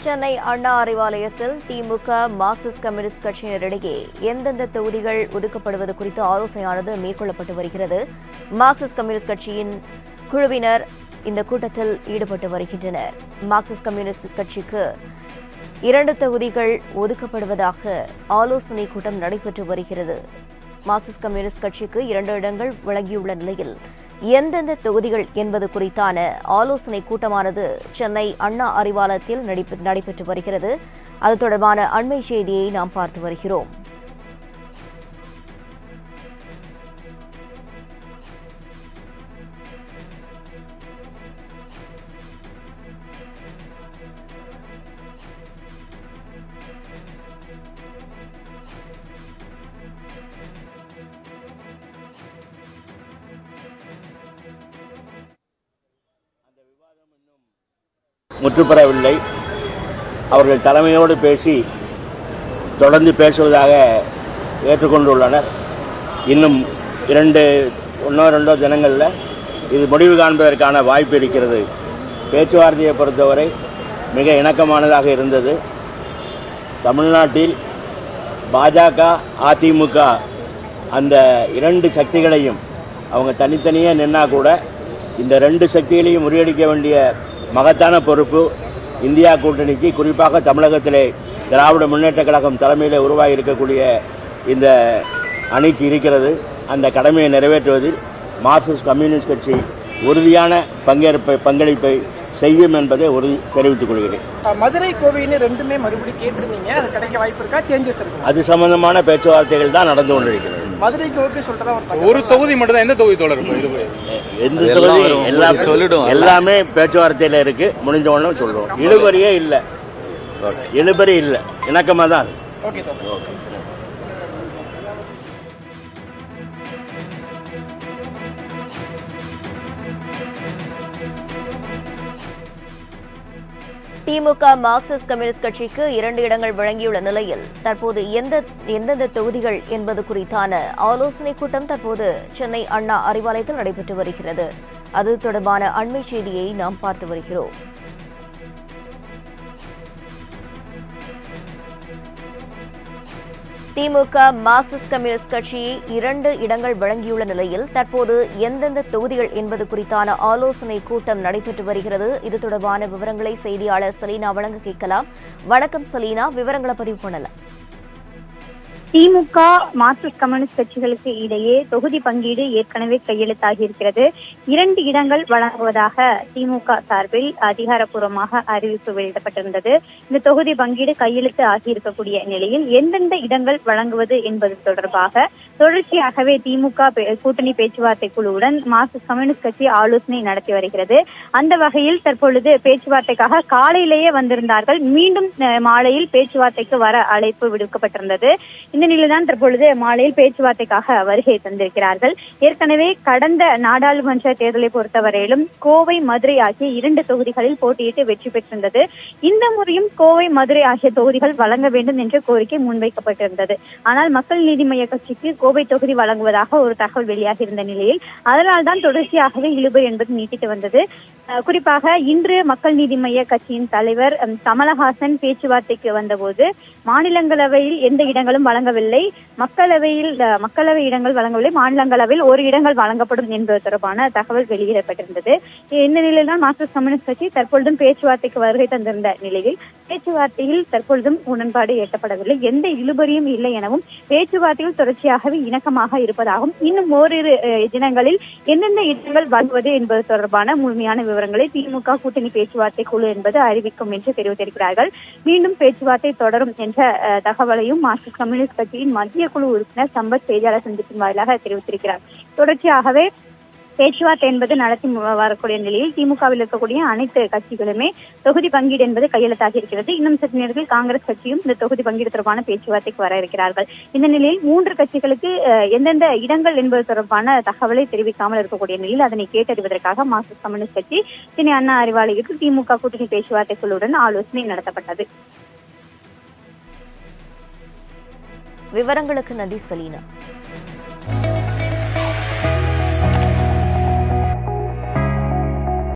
சென்னை அண்ணா அறிவாலயத்தில் திமுக Marxist communist கட்சியினரிடையே எந்தெந்த தொகுதிகள் ஒதுக்கப்படுவது குறித்து ஆலோசனையானது மேற்கொள்ளப்பட்டு வருகிறது மார்க்சிஸ்ட் கம்யூனிஸ்ட் கட்சியின் குழுவினர் இந்த கூட்டத்தில் ஈடுபட்டு வருகின்றனர் மார்க்சிஸ்ட் கம்யூனிஸ்ட் கட்சிக்கு இரண்டு தொகுதிகள் ஒதுக்கப்படுவதாக ஆலோசனை கூட்டம் நடைபெற்று வருகிறது மார்க்சிஸ்ட் கம்யூனிஸ்ட் கட்சிக்கு இரண்டு இடங்கள் வழங்கியுள்ள நிலையில் எந்தெந்த தொகுதிகள் என்பது குறித்தான ஆலோசனை கூட்டமானது சென்னை அண்ணா அறிவாலயத்தில் நடைபெ- நடைபெற்று வருகிறது அது தொடர்பான அண்மை செய்தியை நாம் பார்த்து வருகிறோம் முற்றுப்பெறவில்லை அவர்கள் தலைமையோடு பேசி தொடர்ந்து பேசுவதாக ஏற்றுக்கொண்டுள்ளனர் இன்னும் இரண்டு ஒன்றோ ரெண்டோ தினங்களில் இது முடிவு காண்பதற்கான வாய்ப்பு இருக்கிறது பேச்சுவார்த்தையை பொறுத்தவரை மிக இணக்கமானதாக இருந்தது தமிழ்நாட்டில் பாஜக அதிமுக அந்த இரண்டு சக்திகளையும் அவங்க தனித்தனியே நின்னா கூட இந்த ரெண்டு சக்திகளையும் முறியடிக்க வேண்டிய மகத்தான பொறுப்பு இந்தியா கூட்டணிக்கு குறிப்பாக தமிழகத்திலே திராவிட முன்னேற்றக் கழகம் தலைமையிலே உருவாகி இருக்கக்கூடிய இந்த அணிக்கு இருக்கிறது அந்த கடமையை நிறைவேற்றுவதில் மார்க்சிஸ்ட் கம்யூனிஸ்ட் கட்சி உறுதியான பங்கேற்பை பங்களிப்பை செய்யும் என்பதை உறுதி தெரிவித்துக் கொள்கிறேன் அஹ் மதுரை கோவைன்னு ரெண்டுமே மறுபடியும் கேட்டிருந்தீங்க அது கிடைக்க வாய்ப்பு இருக்கா சேஞ்சஸ் இருக்கு அது சம்பந்தமான பேச்சுவார்த்தைகள் தான் நடந்து கொண்டிருக்கிறது மதுரைக்கு ஓகே சொல்றதா ஒரு தகவல். ஒரு தொகுதி மட்டும் தான் எந்த தொகுதி தோழர் இப்போ இது எந்த அது தொகுதி எல்லாம் வரும். எல்லாமே சொல்லிடுவோம். எல்லாமே பேச்சுவார்த்தையில இருக்கு முடிஞ்ச உடனே சொல்லுவோம் இழுபறியே இல்ல இழுபறி இல்ல இணக்கமா தான் இருக்கு. ஓகே தோழர் திமுக மார்க்சிஸ்ட் கம்யூனிஸ்ட் கட்சிக்கு இரண்டு இடங்கள் வழங்கியுள்ள நிலையில் தற்போது எந்த எந்தெந்த தொகுதிகள் என்பது குறித்தான ஆலோசனை கூட்டம் தற்போது சென்னை அண்ணா அறிவாலயத்தில் நடைபெற்று வருகிறது அது தொடர்பான அண்மை செய்தியை நாம் பார்த்து வருகிறோம் திமுக மார்க்சிஸ்ட் கம்யூனிஸ்ட் கட்சி இரண்டு இடங்கள் வழங்கியுள்ள நிலையில் தற்போது எந்தெந்த தொகுதிகள் என்பது குறித்தான ஆலோசனை கூட்டம் நடைபெற்று வருகிறது இது தொடர்பான விவரங்களை செய்தியாளர் சலீனா வழங்க கேட்கலாம் வணக்கம் சலீனா விவரங்களை பதிவு பண்ணலாம் திமுக மார்க்சிஸ்ட் கம்யூனிஸ்ட் கட்சிகளுக்கு இடையே தொகுதி பங்கீடு ஏற்கனவே கையெழுத்தாகி இருக்கிறது இரண்டு இடங்கள் வழங்குவதாக திமுக சார்பில் அதிகாரப்பூர்வமாக அறிவிப்பு வெளியிடப்பட்டிருந்தது இந்த தொகுதி பங்கீடு கையெழுத்து ஆகியிருக்கக்கூடிய நிலையில் எந்தெந்த இடங்கள் வழங்குவது என்பது தொடர்பாக தொடர்ச்சியாகவே திமுக பே- கூட்டணி பேச்சுவார்த்தை குழுவுடன் மார்க்சிஸ்ட் கம்யூனிஸ்ட் கட்சி ஆலோசனை நடத்தி வருகிறது அந்த வகையில் தற்பொழுது பேச்சுவார்த்தைக்காக காலையிலேயே வந்திருந்தார்கள் மீண்டும் அஹ், மாலையில் பேச்சுவார்த்தைக்கு வர அழைப்பு விடுக்கப்பட்டிருந்தது இந்த நிலையில்தான் தற்பொழுது மாலையில் பேச்சுவார்த்தைக்காக வருகை தந்திருக்கிறார்கள் ஏற்கனவே கடந்த நாடாளுமன்ற தேர்தலை பொறுத்தவரையிலும் கோவை மதுரை ஆகிய இரண்டு தொகுதிகளில் போட்டியிட்டு வெற்றி பெற்றிருந்தது இந்த முறையும் கோவை மதுரை ஆகிய தொகுதிகள் வழங்க வேண்டும் என்ற கோரிக்கை முன்வைக்கப்பட்டிருந்தது ஆனால் மக்கள் நீதி மய்ய கட்சிக்கு கோவை தொகுதி வழங்குவதாக ஒரு தகவல் வெளியாகி இருந்த நிலையில் அதனால்தான் தொடர்ச்சியாகவே இழுபறி என்பது நீட்டித்து வந்தது அஹ் குறிப்பாக இன்று மக்கள் நீதி மய்ய கட்சியின் தலைவர் அம், கமலஹாசன் பேச்சுவார்த்தைக்கு வந்தபோது மாநிலங்களவையில் எந்த இடங்களும் வழங்கவில்லை மக்களவையில் அஹ், மக்களவை இடங்கள் வழங்கவில்லை மாநிலங்களவையில் ஒரு இடங்கள் வழங்கப்படும் என்பது தொடர்பான தகவல் வெளியிடப்பட்டிருந்தது இந்த நிலையில் தான் மார்க்சிஸ்ட் கம்யூனிஸ்ட் கட்சி தற்பொழுதும் பேச்சுவார்த்தைக்கு வருகை தந்திருந்த நிலையில் பேச்சுவார்த்தையில் தற்பொழுதும் உடன்பாடு எட்டப்படவில்லை எந்த இழுபறியும் இல்லை எனவும் பேச்சுவார்த்தையில் தொடர்ச்சியாகவே இணக்கமாக இருப்பதாகவும் இன்னும் ஓரிரு அஹ், தினங்களில் எந்தெந்த இடங்கள் வழங்குவது என்பது தொடர்பான முழுமையான விவரங்களை திமுக கூட்டணி பேச்சுவார்த்தை குழு என்பது அறிவிக்கும் என்று தெரிவித்திருக்கிறார்கள் மீண்டும் பேச்சுவார்த்தை தொடரும் என்ற அஹ், தகவலையும் மார்க்சிஸ்ட் கம்யூனிஸ்ட் கட்சியின் மத்திய குழு உறுப்பினர் சம்பத் செய்தியாளர் சந்திப்பின் வாயிலாக தெரிவித்திருக்கிறார் தொடர்ச்சியாகவே பேச்சுவார்த்தை என்பது நடத்தி மு- வரக்கூடிய நிலையில் திமுகவில் இருக்கக்கூடிய அனைத்து கட்சிகளுமே தொகுதி பங்கீடு என்பது கையெழுத்தாகி இருக்கிறது இன்னும் சற்று நேரத்தில் காங்கிரஸ் கட்சியும் இந்த தொகுதி பங்கீடு தொடர்பான பேச்சுவார்த்தைக்கு வர இருக்கிறார்கள் இந்த நிலையில் மூன்று கட்சிகளுக்கு அஹ், எந்தெந்த இடங்கள் என்பது தொடர்பான தகவலை தெரிவிக்காமல் இருக்கக்கூடிய நிலையில் அதனை கேட்டறிவதற்காக மார்க்சிஸ்ட் கம்யூனிஸ்ட் கட்சி சென்னை அண்ணா அறிவாலயத்தில் திமுக கூட்டணி பேச்சுவார்த்தை குழுவுடன் ஆலோசனை நடத்தப்பட்டது விவரங்களுக்கு நன்றி சலீனா